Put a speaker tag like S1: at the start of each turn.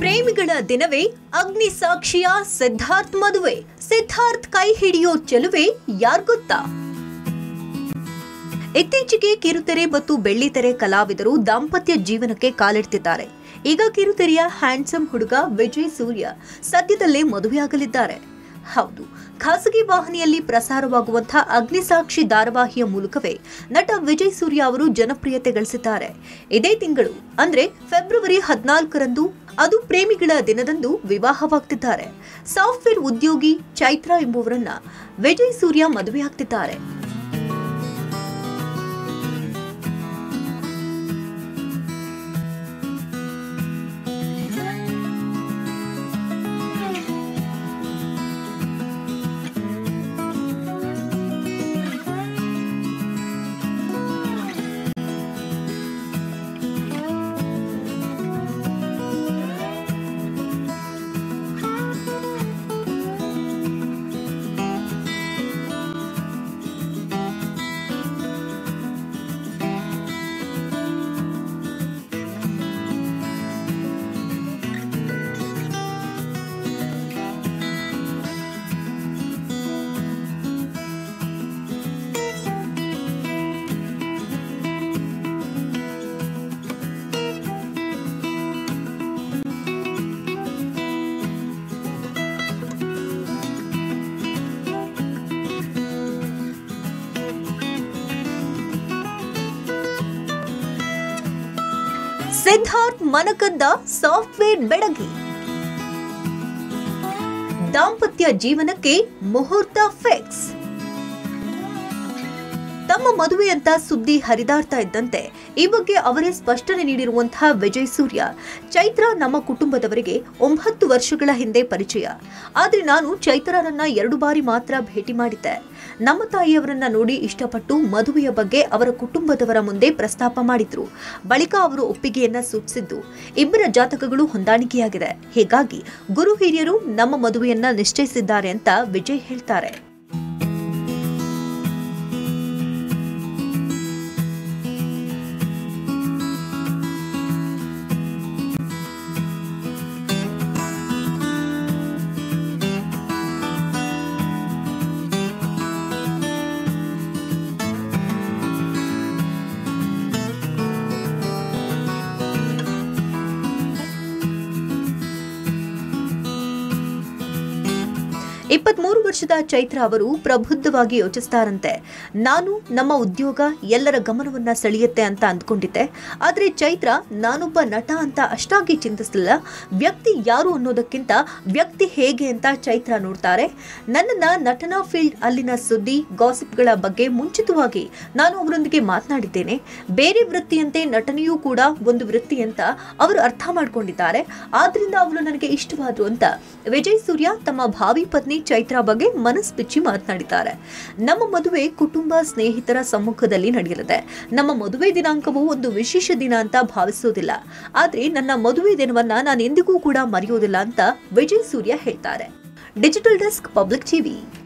S1: ಪ್ರೇಮಿಗಳ ದಿನವೇ ಅಗ್ನಿ ಸಾಕ್ಷಿಯ ಸಿದ್ಧಾರ್ಥ್ ಮದುವೆ ಸಿದ್ಧಾರ್ಥ್ ಕೈ ಹಿಡಿಯೋ ಚೆಲುವೆ ಯಾರ್ ಗೊತ್ತಾ ಇತ್ತೀಚೆಗೆ ಕಿರುತೆರೆ ಮತ್ತು ಬೆಳ್ಳಿತೆರೆ ಕಲಾವಿದರು ದಾಂಪತ್ಯ ಜೀವನಕ್ಕೆ ಕಾಲಿಡ್ತಿದ್ದಾರೆ ಈಗ ಕಿರುತೆರೆಯ ಹ್ಯಾಂಡ್ಸಮ್ ಹುಡುಗ ವಿಜಯ್ ಸೂರ್ಯ ಸದ್ಯದಲ್ಲೇ ಮದುವೆಯಾಗಲಿದ್ದಾರೆ ಹೌದು ಖಾಸಗಿ ವಾಹಿನಿಯಲ್ಲಿ ಪ್ರಸಾರವಾಗುವಂತಹ ಅಗ್ನಿಸಾಕ್ಷಿ ಧಾರಾವಾಹಿಯ ಮೂಲಕವೇ ನಟ ವಿಜಯ್ ಸೂರ್ಯ ಅವರು ಜನಪ್ರಿಯತೆ ಗಳಿಸಿದ್ದಾರೆ ಇದೇ ತಿಂಗಳು ಅಂದ್ರೆ ಫೆಬ್ರವರಿ ಹದಿನಾಲ್ಕರಂದು ಅದು ಪ್ರೇಮಿಗಳ ದಿನದಂದು ವಿವಾಹವಾಗ್ತಿದ್ದಾರೆ ಸಾಫ್ಟ್ವೇರ್ ಉದ್ಯೋಗಿ ಚೈತ್ರಾ ಎಂಬುವರನ್ನ ವಿಜಯ್ ಸೂರ್ಯ ಮದುವೆಯಾಗ್ತಿದ್ದಾರೆ ಸಿದ್ಧಾರ್ಥ್ ಮನಕದ್ದ ಸಾಫ್ಟ್ವೇರ್ ಬೆಡಗಿ ದಾಂಪತ್ಯ ಜೀವನಕ್ಕೆ ಮುಹೂರ್ತ ಫಿಕ್ಸ್ ತಮ್ಮ ಮದುವೆ ಅಂತ ಸುದ್ದಿ ಹರಿದಾಡ್ತಾ ಇದ್ದಂತೆ ಈ ಬಗ್ಗೆ ಅವರೇ ಸ್ಪಷ್ಟನೆ ನೀಡಿರುವಂತಹ ವಿಜಯ್ ಸೂರ್ಯ ಚೈತ್ರ ನಮ್ಮ ಕುಟುಂಬದವರಿಗೆ ಒಂಬತ್ತು ವರ್ಷಗಳ ಹಿಂದೆ ಪರಿಚಯ ಆದ್ರೆ ನಾನು ಚೈತ್ರರನ್ನ ಎರಡು ಬಾರಿ ಮಾತ್ರ ಭೇಟಿ ಮಾಡಿದ್ದೆ ನಮ್ಮ ತಾಯಿಯವರನ್ನ ನೋಡಿ ಇಷ್ಟಪಟ್ಟು ಮದುವೆಯ ಬಗ್ಗೆ ಅವರ ಕುಟುಂಬದವರ ಮುಂದೆ ಪ್ರಸ್ತಾಪ ಮಾಡಿದ್ರು ಬಳಿಕ ಅವರು ಒಪ್ಪಿಗೆಯನ್ನ ಸೂಚಿಸಿದ್ದು ಇಬ್ಬರ ಜಾತಕಗಳು ಹೊಂದಾಣಿಕೆಯಾಗಿದೆ ಹೀಗಾಗಿ ಗುರು ಹಿರಿಯರು ನಮ್ಮ ಮದುವೆಯನ್ನ ನಿಶ್ಚಯಿಸಿದ್ದಾರೆ ಅಂತ ವಿಜಯ್ ಹೇಳ್ತಾರೆ ಇಪ್ಪತ್ಮೂರು ವರ್ಷದ ಚೈತ್ರ ಅವರು ಪ್ರಬುದ್ಧವಾಗಿ ಯೋಚಿಸ್ತಾರಂತೆ ನಾನು ನಮ್ಮ ಉದ್ಯೋಗ ಎಲ್ಲರ ಗಮನವನ್ನ ಸೆಳೆಯುತ್ತೆ ಅಂತ ಅಂದ್ಕೊಂಡಿದ್ದೆ ಆದ್ರೆ ಚೈತ್ರ ನಾನೊಬ್ಬ ನಟ ಅಂತ ಅಷ್ಟಾಗಿ ಚಿಂತಿಸಲಿಲ್ಲ ವ್ಯಕ್ತಿ ಯಾರು ಅನ್ನೋದಕ್ಕಿಂತ ವ್ಯಕ್ತಿ ಹೇಗೆ ಅಂತ ಚೈತ್ರ ನೋಡ್ತಾರೆ ನನ್ನನ್ನ ನಟನಾ ಫೀಲ್ಡ್ ಅಲ್ಲಿನ ಸುದ್ದಿ ಗಾಸಿಪ್ಗಳ ಬಗ್ಗೆ ಮುಂಚಿತವಾಗಿ ನಾನು ಅವರೊಂದಿಗೆ ಮಾತನಾಡಿದ್ದೇನೆ ಬೇರೆ ವೃತ್ತಿಯಂತೆ ನಟನೆಯೂ ಕೂಡ ಒಂದು ವೃತ್ತಿ ಅಂತ ಅವರು ಅರ್ಥ ಮಾಡ್ಕೊಂಡಿದ್ದಾರೆ ಆದ್ರಿಂದ ಅವರು ನನಗೆ ಇಷ್ಟವಾದ್ರು ಅಂತ ವಿಜಯ್ ಸೂರ್ಯ ತಮ್ಮ ಭಾವಿ ಪತ್ನಿ ಚೈತ್ರಾ ಬಗ್ಗೆ ಮನಸ್ಬಿಚ್ಚಿ ಮಾತನಾಡಿದ್ದಾರೆ ನಮ್ಮ ಮದುವೆ ಕುಟುಂಬ ಸ್ನೇಹಿತರ ಸಮ್ಮುಖದಲ್ಲಿ ನಡೆಯಲಿದೆ ನಮ್ಮ ಮದುವೆ ದಿನಾಂಕವು ಒಂದು ವಿಶೇಷ ದಿನ ಅಂತ ಭಾವಿಸೋದಿಲ್ಲ ಆದ್ರೆ ನನ್ನ ಮದುವೆ ದಿನವನ್ನ ನಾನು ಎಂದಿಗೂ ಕೂಡ ಮರೆಯೋದಿಲ್ಲ ಅಂತ ವಿಜಯ್ ಸೂರ್ಯ ಹೇಳ್ತಾರೆ ಡಿಜಿಟಲ್ ಡೆಸ್ಕ್ ಪಬ್ಲಿಕ್ ಟಿವಿ